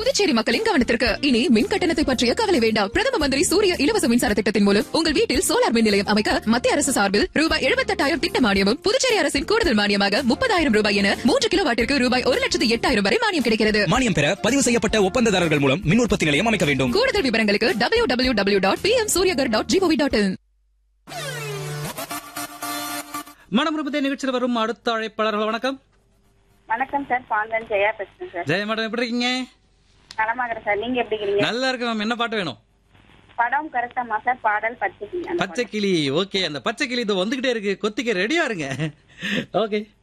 புதுச்சேரி மக்களின் கவனத்திற்கு இனி மின் கட்டணத்தை பற்றிய கவலை வேண்டாம் பிரதம மந்திரி சூரிய இலவச மின்சார திட்டத்தின் மூலம் உங்கள் வீட்டில் சோலார் மின் நிலையம் அமைக்க மத்திய அரசு சார்பில் ரூபாய் எழுபத்தெட்டாயிரம் திட்ட மானியமும் புதுச்சேரி அரசின் கூடுதல் மானியமாக முப்பதாயிரம் ரூபாய் என மூன்று கிலோ வாட்டிற்கு ரூபாய் ஒரு லட்சத்து எட்டாயிரம் வரை மானியம் கிடைக்கிறது மானியம் பெற பதிவு செய்யப்பட்ட ஒப்பந்ததாரர்கள் மூலம் மின் உற்பத்தி நிலையம் அமைக்க வேண்டும் கூடுதல் விவரங்களுக்கு W W W dot P M Suryaghar dot gov dot in மனம் விருப்பத்தை நிகழ்ச்சியில் வரும் அடுத்த அழைப்பாளர்கள் வணக்கம் வணக்கம் சார் பாங்கன் ஜெயா பேசுறேன் சார் ஜெய மேடம் எப்படி இருக்கீங்க நலமாகிறேன் சார் நீங்க எப்படி இருக்கிறீங்க நல்லா இருக்கு மேம் என்ன பாட்டு வேணும் படம் கருத்தம்மா சார் பாடல் பச்சை கிளி அந்த பச்சை கிளி ஓகே அந்த பச்சை கிளி இதோ வந்துகிட்டே இருக்கு கொத்திக்க ரெடியா இருங்க ஓகே